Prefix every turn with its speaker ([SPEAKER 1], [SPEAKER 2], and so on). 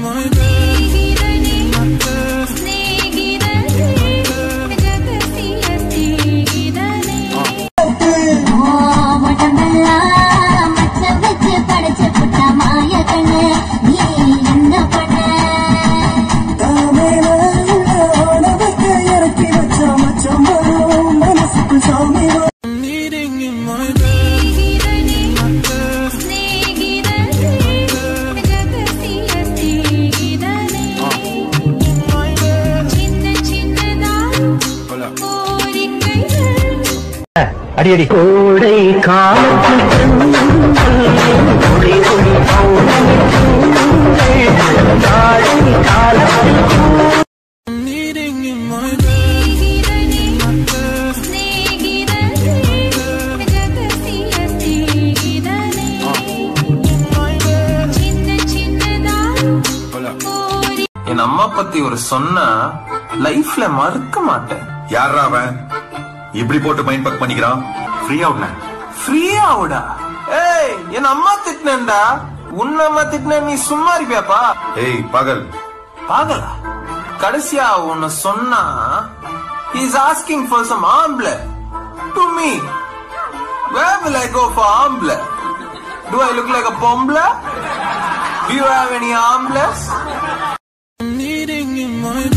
[SPEAKER 1] அடியடி கோடை காலத்தில்
[SPEAKER 2] என் அம்மா பத்தி ஒரு சொன்னா லைஃப்ல மறக்க மாட்டேன்
[SPEAKER 3] யாரா அவன் இப்படி போட்டு மைண்ட் பக் பண்ணிக்கிறான் ஃப்ரீ அவுட்ல
[SPEAKER 2] ஃப்ரீயா விடா ஏய் என் அம்மா திட்டினேன்டா உன்ன அம்மா திட்டின நீ சும்மா இருப்பியாப்பா
[SPEAKER 3] ஏய் பகல்
[SPEAKER 2] பாகலா கடைசியா உன்னை சொன்னா இஸ் ஆஸ்கிங் ஃபார் சம் ஆம்பள to me where will I go for ஆம்பள Do I look like a பொம்பள Do you have any armless?
[SPEAKER 4] needing in my